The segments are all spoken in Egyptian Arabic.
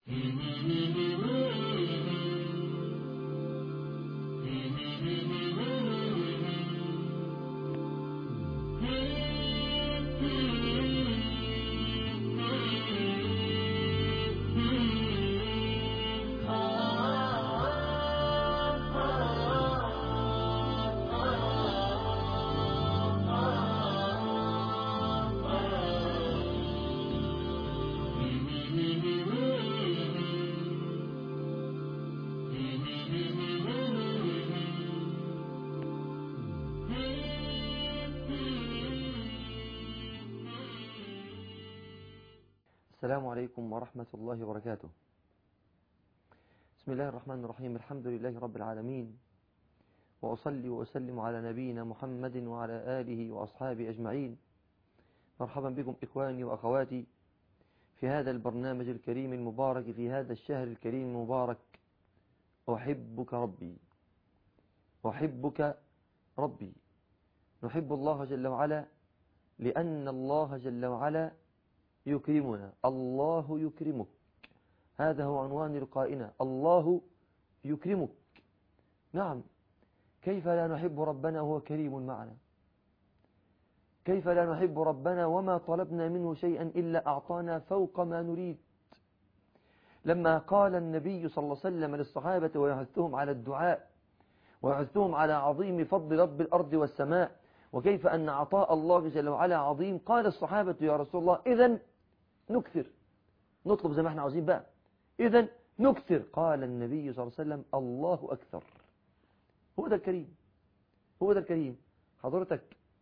السلام عليكم ورحمة الله وبركاته بسم الله الرحمن الرحيم الحمد لله رب العالمين وأصلي وأسلم على نبينا محمد وعلى آله وأصحابه أجمعين مرحبا بكم إخواني وأخواتي في هذا البرنامج الكريم المبارك في هذا الشهر الكريم المبارك أحبك ربي أحبك ربي نحب الله جل وعلا لأن الله جل وعلا يكرمنا الله يكرمك هذا هو عنوان لقائنا الله يكرمك نعم كيف لا نحب ربنا وهو كريم معنا كيف لا نحب ربنا وما طلبنا منه شيئا إلا أعطانا فوق ما نريد لما قال النبي صلى الله عليه وسلم للصحابة ويحثهم على الدعاء ويحثهم على عظيم فضل رب الأرض والسماء وكيف أن عطاء الله جل وعلا عظيم قال الصحابة يا رسول الله إذا نكثر نطلب زي ما احنا عاوزين بقى إذا نكثر قال النبي صلى الله عليه وسلم الله أكثر هو ده الكريم هو ده الكريم حضرتك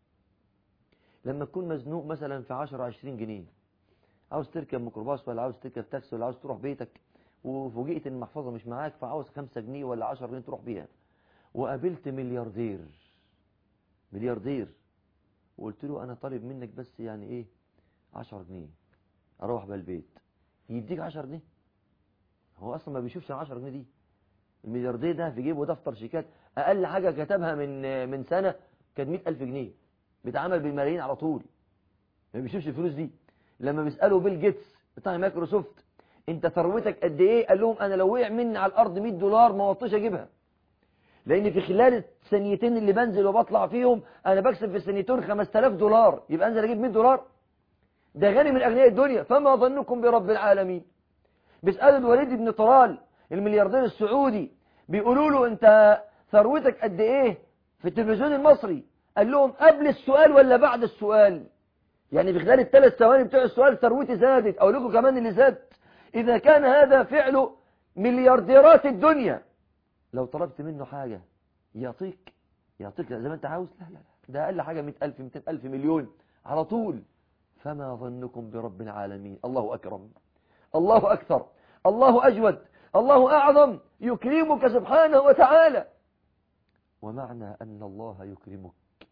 لما تكون مزنوق مثلا في 10 20 جنيه عاوز تركب ميكروباص ولا عاوز تركب تاكسي ولا عاوز تروح بيتك وفوجئت ان المحفظه مش معاك فعاوز 5 جنيه ولا 10 جنيه تروح بيها وقابلت ملياردير ملياردير وقلت له انا طالب منك بس يعني ايه 10 جنيه اروح بقى البيت يديك 10 جنيه هو اصلا ما بيشوفش 10 جنيه دي الملياردير ده في جيبه دفتر شيكات اقل حاجه كتبها من من سنه كانت 100000 جنيه بيتعامل بالملايين على طول ما بيشوفش الفلوس دي لما بيسالوا بيل جيتس بتاع مايكروسوفت انت ثروتك قد ايه قال لهم انا لو وقع مني على الارض 100 دولار ما وطيش اجيبها لان في خلال الثانيتين اللي بنزل وبطلع فيهم انا بكسب في الثانيتين 5000 دولار يبقى انزل اجيب 100 دولار ده غني من اغنياء الدنيا فما ظنكم برب العالمين بيسالوا الوليد بن طرال الملياردير السعودي بيقولوا له انت ثروتك قد ايه في التلفزيون المصري قال لهم قبل السؤال ولا بعد السؤال يعني في خلال الثلاث ثواني بتوع السؤال ثروتي زادت او لكم كمان اللي زاد اذا كان هذا فعل مليارديرات الدنيا لو طلبت منه حاجة يعطيك يعطيك زي ما انت عاوز لا لا لا ده اقل حاجة 100000 200000 مليون على طول فما ظنكم برب العالمين الله اكرم الله اكثر الله اجود الله اعظم يكرمك سبحانه وتعالى ومعنى ان الله يكرمك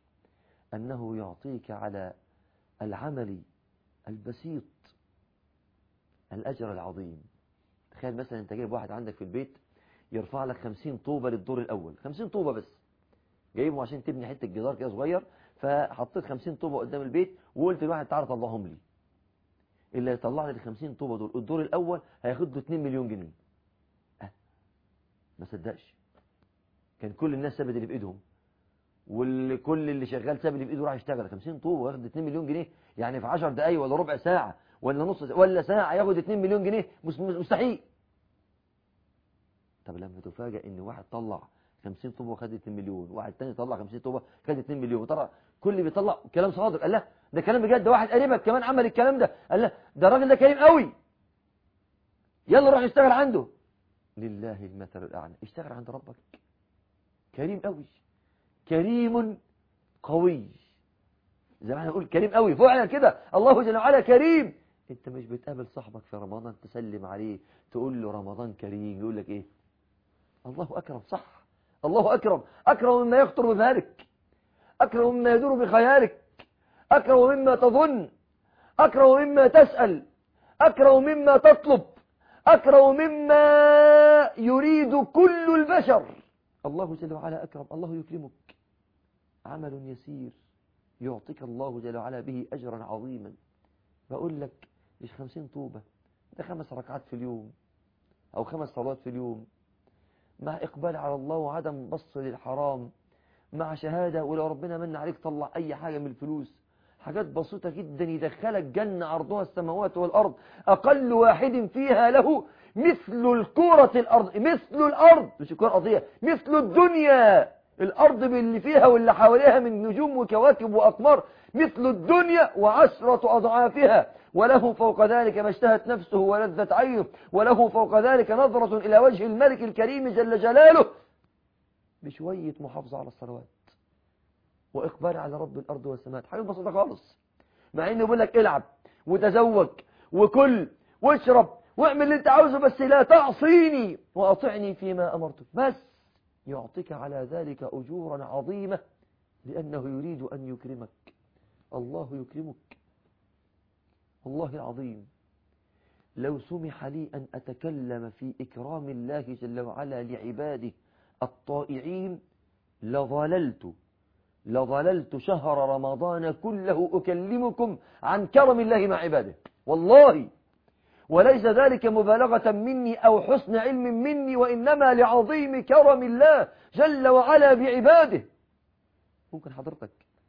انه يعطيك على العمل البسيط الاجر العظيم تخيل مثلا انت جايب واحد عندك في البيت يرفع لك 50 طوبة للدور الأول 50 طوبة بس جايبهم عشان تبني حتة جدار كده صغير فحطيت 50 طوبة قدام البيت وقلت لواحد تعالى طلعهم لي اللي يطلع لي ال 50 طوبة دول الدور الأول هياخد له 2 مليون جنيه أه. ما صدقش كان كل الناس سابت اللي في ايدهم وكل اللي شغال ساب اللي في ايده راح يشتغل 50 طوبة وياخد 2 مليون جنيه يعني في 10 دقايق ولا ربع ساعة ولا نص ساعة ولا ساعة ياخد 2 مليون جنيه مستحيل طب لما تفاجئ ان واحد طلع 50 طوبه وخد 2 مليون واحد تاني طلع 50 طوبه خد 2 مليون طلع كل اللي بيطلع كلام صادق قال لا ده كلام بجد ده واحد قريبك كمان عمل الكلام ده قال لا ده الراجل ده كريم قوي يلا روح اشتغل عنده لله المثل الاعلى اشتغل عند ربك كريم قوي كريم قوي زي ما احنا نقول كريم قوي فعلا كده الله جل وعلا كريم انت مش بتقابل صاحبك في رمضان تسلم عليه تقول له رمضان كريم يقول لك ايه الله أكرم صح الله أكرم أكرم مما يخطر ببالك أكرم مما يدور بخيالك أكرم مما تظن أكرم مما تسأل أكرم مما تطلب أكرم مما يريد كل البشر الله جل وعلا أكرم الله يكرمك عمل يسير يعطيك الله جل وعلا به أجرا عظيما بقول لك مش خمسين طوبة ده خمس ركعات في اليوم أو خمس صلوات في اليوم مع إقبال على الله وعدم بص للحرام مع شهادة ولو ربنا من عليك طلع أي حاجة من الفلوس حاجات بسيطة جدا يدخلك جنة عرضها السماوات والأرض أقل واحد فيها له مثل الكرة الأرض مثل الأرض مش الكرة الأرضية مثل الدنيا الأرض باللي فيها واللي حواليها من نجوم وكواكب وأقمار مثل الدنيا وعشرة أضعافها وله فوق ذلك ما اشتهت نفسه ولذت عينه وله فوق ذلك نظرة إلى وجه الملك الكريم جل جلاله بشوية محافظة على الصلوات وإقبال على رب الأرض والسماء حاجة بسيطة خالص مع إنه يقول لك العب وتزوج وكل واشرب واعمل اللي انت عاوزه بس لا تعصيني وأطعني فيما أمرتك بس يعطيك على ذلك أجورا عظيمة لأنه يريد أن يكرمك الله يكرمك والله العظيم لو سمح لي أن أتكلم في إكرام الله جل وعلا لعباده الطائعين لظللت لظللت شهر رمضان كله أكلمكم عن كرم الله مع عباده والله وليس ذلك مبالغة مني أو حسن علم مني وإنما لعظيم كرم الله جل وعلا بعباده ممكن حضرتك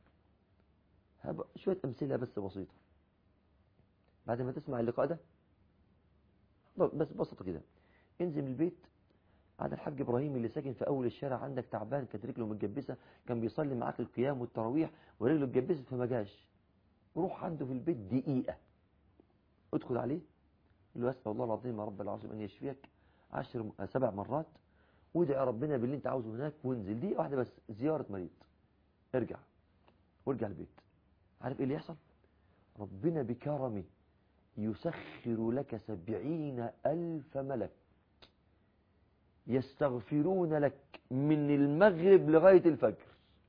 شوية أمثلة بس بسيطة بعد ما تسمع اللقاء ده بس بسيطة كده انزل من البيت عند الحاج إبراهيم اللي ساكن في أول الشارع عندك تعبان كانت رجله متجبسة كان بيصلي معاك القيام والتراويح ورجله اتجبست فما جاش روح عنده في البيت دقيقة ادخل عليه قل له أسأل الله العظيم يا رب العظيم أن يشفيك عشر سبع مرات وادعي ربنا باللي انت عاوزه هناك وانزل دقيقة واحدة بس زيارة مريض ارجع وارجع البيت عارف ايه اللي يحصل ربنا بكرمه يسخر لك سبعين ألف ملك يستغفرون لك من المغرب لغاية الفجر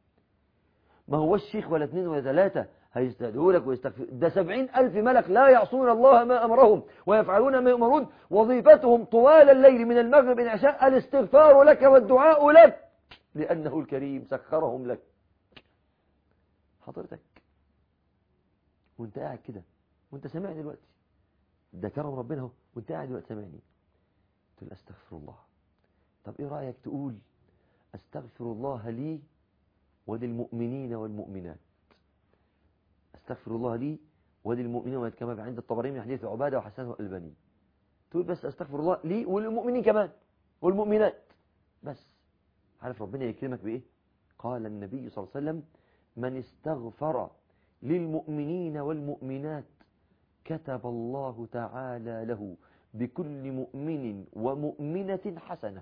ما هو الشيخ ولا اثنين ولا ثلاثة هيستهدوا لك ويستغفر ده سبعين ألف ملك لا يعصون الله ما أمرهم ويفعلون ما يؤمرون وظيفتهم طوال الليل من المغرب إلى عشاء الاستغفار لك والدعاء لك لأنه الكريم سخرهم لك حضرتك وانت قاعد كده وانت سامعني دلوقتي ده كرم ربنا اهو وانت قاعد دلوقتي سامعني تقول استغفر الله طب ايه رأيك تقول استغفر الله لي وللمؤمنين والمؤمنات استغفر الله لي وللمؤمنين والمؤمنات كما عند الطبري من حديث عبادة وحسنه الألباني تقول بس استغفر الله لي وللمؤمنين كمان والمؤمنات بس عارف ربنا يكرمك بإيه قال النبي صلى الله عليه وسلم من استغفر للمؤمنين والمؤمنات كتب الله تعالى له بكل مؤمن ومؤمنة حسنة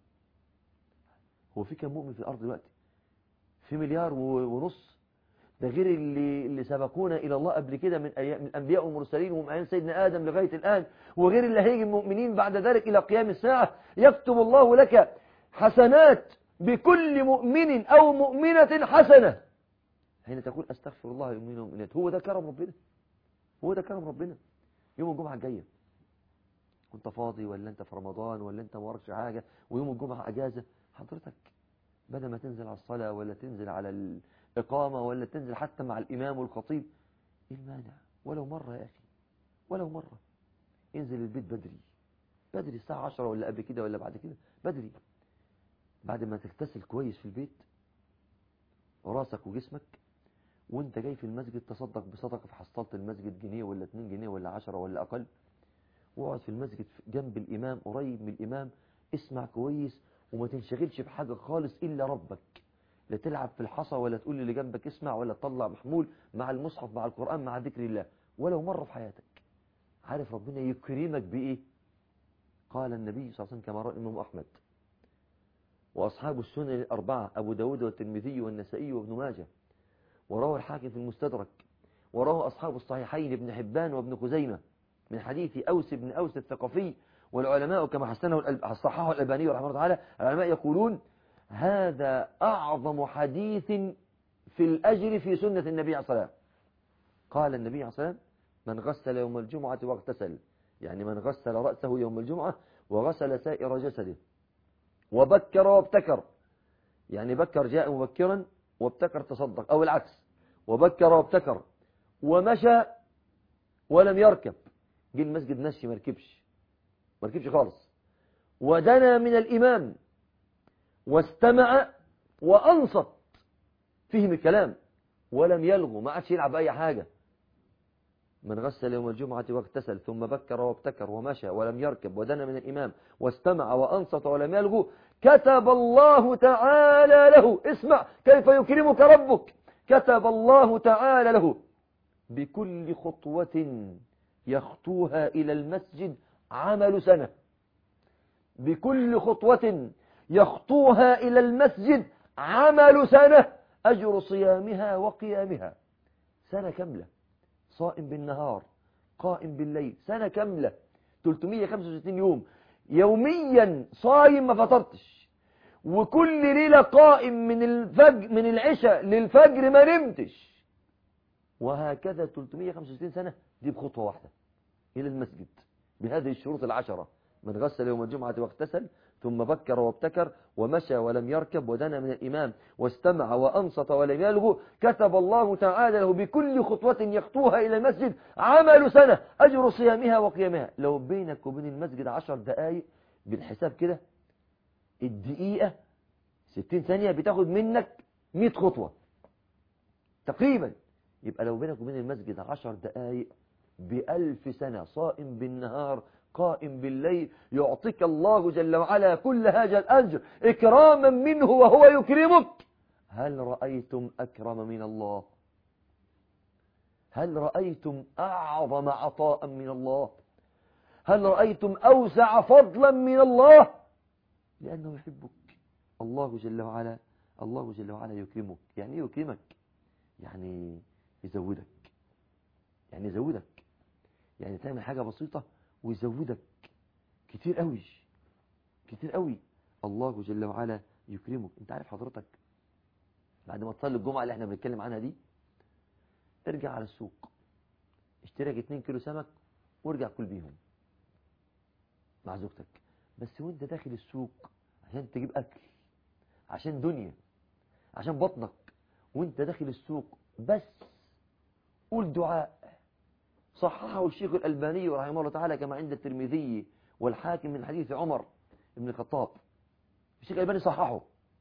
هو في كم مؤمن في الأرض دلوقتي في مليار ونص ده غير اللي, اللي سبقونا إلى الله قبل كده من, أيام من الأنبياء والمرسلين ومن أيام سيدنا آدم لغاية الآن وغير اللي هيجي المؤمنين بعد ذلك إلى قيام الساعة يكتب الله لك حسنات بكل مؤمن أو مؤمنة حسنة حين تقول أستغفر الله للمؤمنين والمؤمنات هو ده كرم ربنا هو ده كرم ربنا يوم الجمعة الجاية كنت فاضي ولا انت في رمضان ولا انت ما وراكش حاجة ويوم الجمعة اجازة حضرتك بدل ما تنزل على الصلاة ولا تنزل على الإقامة ولا تنزل حتى مع الإمام والخطيب ايه المانع ولو مرة يا أخي ولو مرة انزل البيت بدري بدري الساعة عشرة ولا قبل كده ولا بعد كده بدري بعد ما تغتسل كويس في البيت راسك وجسمك وانت جاي في المسجد تصدق بصدقة في حصلة المسجد جنيه ولا 2 جنيه ولا 10 ولا أقل واقعد في المسجد جنب الإمام قريب من الإمام اسمع كويس وما تنشغلش بحاجة خالص إلا ربك لا تلعب في الحصى ولا تقول اللي جنبك اسمع ولا تطلع محمول مع المصحف مع القرآن مع ذكر الله ولو مرة في حياتك عارف ربنا يكرمك بإيه قال النبي صلى الله عليه وسلم كما رأى الإمام أحمد وأصحاب السنن الأربعة أبو داود والترمذي والنسائي وابن ماجه وروى الحاكم في المستدرك وروى أصحاب الصحيحين ابن حبان وابن خزيمة من حديث أوس بن أوس الثقفي والعلماء كما حسنه صححه الألباني رحمه الله تعالى العلماء يقولون هذا أعظم حديث في الأجر في سنة النبي عليه الصلاة والسلام قال النبي عليه الصلاة والسلام من غسل يوم الجمعة واغتسل يعني من غسل رأسه يوم الجمعة وغسل سائر جسده وبكر وابتكر يعني بكر جاء مبكرا وابتكر تصدق أو العكس وبكر وابتكر ومشى ولم يركب جه المسجد مشي ما ركبش ما ركبش خالص ودنا من الإمام واستمع وأنصت فهم الكلام ولم يلغو ما عادش يلعب أي حاجة من غسل يوم الجمعة واغتسل ثم بكر وابتكر ومشى ولم يركب ودنا من الإمام واستمع وأنصت ولم يلغو كتب الله تعالى له اسمع كيف يكرمك ربك كتب الله تعالى له بكل خطوة يخطوها إلى المسجد عمل سنة بكل خطوة يخطوها إلى المسجد عمل سنة أجر صيامها وقيامها سنة كاملة صائم بالنهار قائم بالليل سنة كاملة 365 يوم يوميا صايم ما فطرتش وكل ليلة قائم من الفجر من العشاء للفجر ما نمتش وهكذا 365 سنة دي بخطوة واحدة إلى المسجد بهذه الشروط العشرة من غسل يوم الجمعة واغتسل ثم بكر وابتكر ومشى ولم يركب ودنا من الإمام واستمع وأنصت ولم يلغو كتب الله تعالى له بكل خطوة يخطوها إلى المسجد عمل سنة أجر صيامها وقيامها لو بينك وبين المسجد عشر دقائق بالحساب كده الدقيقة ستين ثانية بتاخد منك مئة خطوة تقريبا يبقى لو بينك وبين المسجد عشر دقائق بألف سنة صائم بالنهار قائم بالليل يعطيك الله جل وعلا كل هذا الأجر إكراما منه وهو يكرمك هل رأيتم أكرم من الله هل رأيتم أعظم عطاء من الله هل رأيتم أوسع فضلا من الله لأنه يحبك الله جل وعلا الله جل وعلا يكرمك يعني يكرمك يعني يزودك يعني يزودك يعني تعمل حاجة بسيطة ويزودك كتير قوي كتير قوي الله جل وعلا يكرمك انت عارف حضرتك بعد ما تصلي الجمعة اللي احنا بنتكلم عنها دي ارجع على السوق اشترك 2 كيلو سمك وارجع كل بيهم مع زوجتك بس وانت داخل السوق عشان تجيب اكل عشان دنيا عشان بطنك وانت داخل السوق بس قول دعاء صححه الشيخ الألباني رحمه الله تعالى كما عند الترمذي والحاكم من حديث عمر بن الخطاب الشيخ الألباني صححه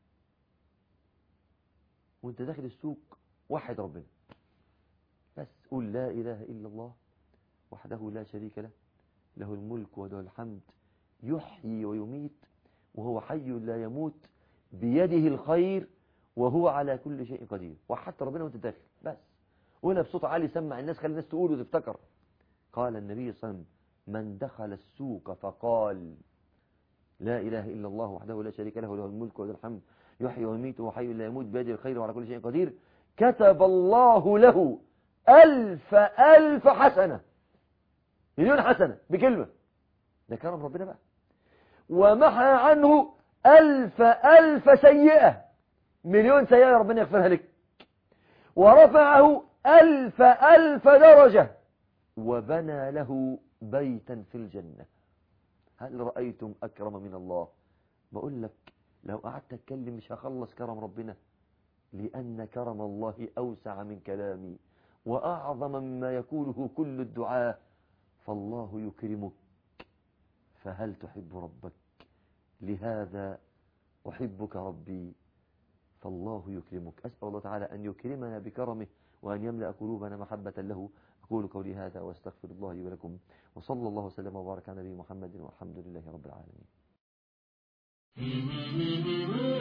وانت داخل السوق وحد ربنا بس قول لا إله إلا الله وحده لا شريك له له الملك وله الحمد يحيي ويميت وهو حي لا يموت بيده الخير وهو على كل شيء قدير وحتى ربنا وانت داخل بس قولها بصوت عالي سمع الناس خلي الناس تقول وتفتكر قال النبي صلى الله عليه وسلم من دخل السوق فقال لا إله إلا الله وحده لا شريك له له الملك وله الحمد يحيي ويميت وحي لا يموت بيده الخير وعلى كل شيء قدير كتب الله له ألف ألف حسنة مليون حسنة بكلمة ده كرم ربنا بقى ومحى عنه ألف ألف سيئة مليون سيئة ربنا يغفرها لك ورفعه ألف ألف درجة وبنى له بيتا في الجنة هل رأيتم أكرم من الله بقول لك لو قعدت أتكلم مش هخلص كرم ربنا لأن كرم الله أوسع من كلامي وأعظم مما يقوله كل الدعاء فالله يكرمك فهل تحب ربك لهذا أحبك ربي فالله يكرمك أسأل الله تعالى أن يكرمنا بكرمه وأن يملأ قلوبنا محبة له أقول قولي هذا وأستغفر الله لي ولكم وصلى الله وسلم وبارك على نبي محمد والحمد لله رب العالمين